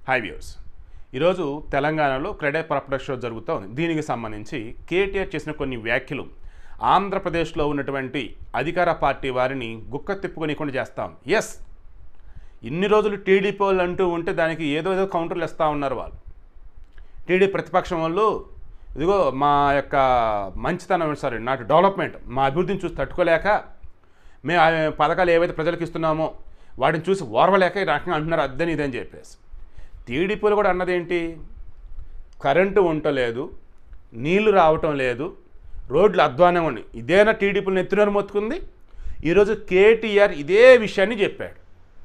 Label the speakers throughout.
Speaker 1: high views ఈరోజు తెలంగాణలో CREDAI product show జరుగుతూ ఉంది దీనికి సంబంధించి కేటీఆర్ చేసిన కొన్ని వ్యాఖ్యలు ఆంధ్రప్రదేశ్లో ఉన్నటువంటి అధికార పార్టీ వారిని గుక్క తిప్పుకొనికుండా చేస్తాం ఎస్ ఇన్ని రోజులు టీడీపీ వాళ్ళు అంటూ ఉంటే దానికి ఏదో ఏదో కౌంటర్లు ఇస్తూ ఉన్నారు వాళ్ళు టీడీ ప్రతిపక్షం వాళ్ళు ఇదిగో మా యొక్క మంచితనం సారీ నాటి డెవలప్మెంట్ మా అభివృద్ధిని చూసి తట్టుకోలేక మేము ఆ పథకాలు ఏవైతే ప్రజలకు ఇస్తున్నామో వాటిని చూసి ఓర్వలేక ఈ రకంగా అంటున్నారు అద్దని ఇదని చెప్పేసి టీడీపీలు కూడా అన్నదేంటి కరెంటు ఉండలేదు నీళ్లు రావటం లేదు రోడ్లు అధ్వానం ఉన్నాయి ఇదేనా టీడీపీలు నెత్తినోరు మొత్తుకుంది ఈరోజు కేటీఆర్ ఇదే విషయాన్ని చెప్పాడు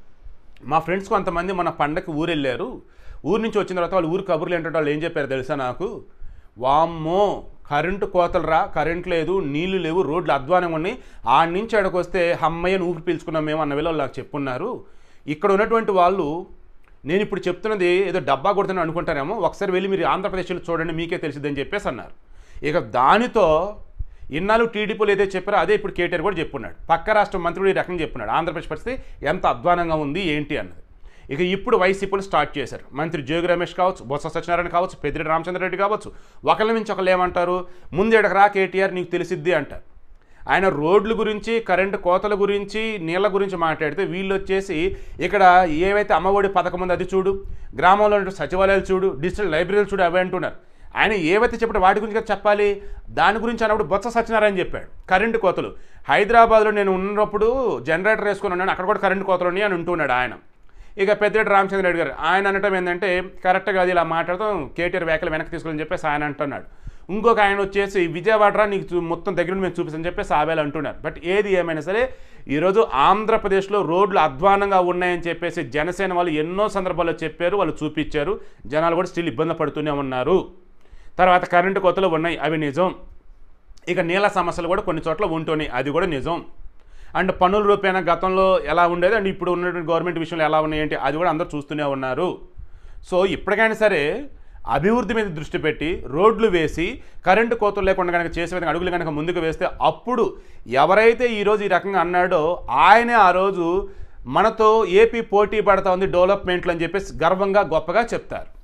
Speaker 1: మా ఫ్రెండ్స్ కొంతమంది మన పండగకి ఊరు వెళ్ళారు ఊరు నుంచి వచ్చిన తర్వాత వాళ్ళు ఊరు కబుర్లు ఏంటంటే వాళ్ళు ఏం చెప్పారు తెలుసా నాకు వామ్మో కరెంటు కోతలు రా కరెంట్ లేదు నీళ్లు లేవు రోడ్లు అధ్వానంగా ఉన్నాయి ఆడి నుంచి ఆడకు వస్తే అమ్మయ్య ఊపిరి పీల్చుకున్నాం మేము అన్న వేళ నాకు చెప్పున్నారు ఇక్కడ ఉన్నటువంటి వాళ్ళు నేను ఇప్పుడు చెప్తున్నది ఏదో డబ్బా కొడుతున్నాను అనుకుంటారేమో ఒకసారి వెళ్ళి మీరు ఆంధ్రప్రదేశ్లో చూడండి మీకే తెలిసిద్దని చెప్పేసి అన్నారు ఇక దానితో ఇన్నాళ్ళు టీడీపీలు ఏదైతే చెప్పారో అదే ఇప్పుడు కేటీఆర్ కూడా చెప్పున్నాడు పక్క రాష్ట్ర మంత్రి కూడా ఈ రకంగా చెప్పున్నాడు ఆంధ్రప్రదేశ్ పరిస్థితి ఎంత అధ్వానంగా ఉంది ఏంటి అన్నది ఇక ఇప్పుడు వైసీపీలు స్టార్ట్ చేశారు మంత్రి జోగి రమేష్ కావచ్చు బొత్స సత్యనారాయణ కావచ్చు పెద్దిరెడ్డి రామచంద్రరెడ్డి కావచ్చు ఒకళ్ళ నుంచి ఒకళ్ళు ఏమంటారు ముందు ఎడకు రా కేటీఆర్ నీకు తెలిసిద్ది అంటారు ఆయన రోడ్ల గురించి కరెంటు కోతల గురించి నీళ్ళ గురించి మాట్లాడితే వీళ్ళు వచ్చేసి ఇక్కడ ఏవైతే అమ్మఒడి పథకం ఉందో అది చూడు గ్రామంలో ఉన్న సచివాలయాలు చూడు డిజిటల్ లైబ్రరీలు చూడు అవి అంటున్నారు ఆయన ఏవైతే చెప్పాడు వాటి గురించి కదా చెప్పాలి దాని గురించి అన్నప్పుడు బొత్స సత్యనారాయణ చెప్పాడు కరెంటు కోతలు హైదరాబాద్లో నేను ఉన్నప్పుడు జనరేటర్ వేసుకొని ఉన్నాను అక్కడ కూడా కరెంటు కోతలు ఉన్నాయి అని ఉంటున్నాడు ఆయన ఇక పెద్దిరెడ్డి రామచంద్ర రెడ్డి గారు ఆయన అనటం ఏంటంటే కరెక్ట్గా అది ఇలా మాట్లాడతాం కేటీఆర్ వ్యాఖ్యలు వెనక్కి తీసుకుని చెప్పేసి ఆయన అంటున్నాడు ఇంకొక ఆయన వచ్చేసి విజయవాడ నీకు చూ- మొత్తం దగ్గర నుండి మేము చూపిస్తామని చెప్పేసి ఆవేలు అంటున్నారు బట్ ఏది ఏమైనా సరే ఈరోజు ఆంధ్రప్రదేశ్లో రోడ్లు అధ్వానంగా ఉన్నాయని చెప్పేసి జనసేన వాళ్ళు ఎన్నో సందర్భాల్లో చెప్పారు వాళ్ళు చూపించారు జనాలు కూడా స్టిల్ ఇబ్బంది పడుతూనే ఉన్నారు తర్వాత కరెంటు కోతలు ఉన్నాయి అవి నిజం ఇక నీళ్ళ సమస్యలు కూడా కొన్ని చోట్ల ఉంటున్నాయి అది కూడా నిజం అండ్ పన్నుల రూపేణా గతంలో ఎలా ఉండేది అండ్ ఇప్పుడు ఉన్నటువంటి గవర్నమెంట్ విషయంలో ఎలా ఉన్నాయి ఏంటి అది కూడా అందరూ చూస్తూనే ఉన్నారు సో ఇప్పటికైనా సరే అభివృద్ధి మీద దృష్టి పెట్టి రోడ్లు వేసి కరెంటు కోతలు లేకుండా కనుక చేసే విధంగా అడుగులు కనుక ముందుకు వేస్తే అప్పుడు ఎవరైతే ఈరోజు ఈ రకంగా అన్నాడో ఆయనే ఆ రోజు మనతో ఏపీ పోటీ పడతా ఉంది డెవలప్మెంట్లు అని చెప్పేసి గర్వంగా గొప్పగా చెప్తారు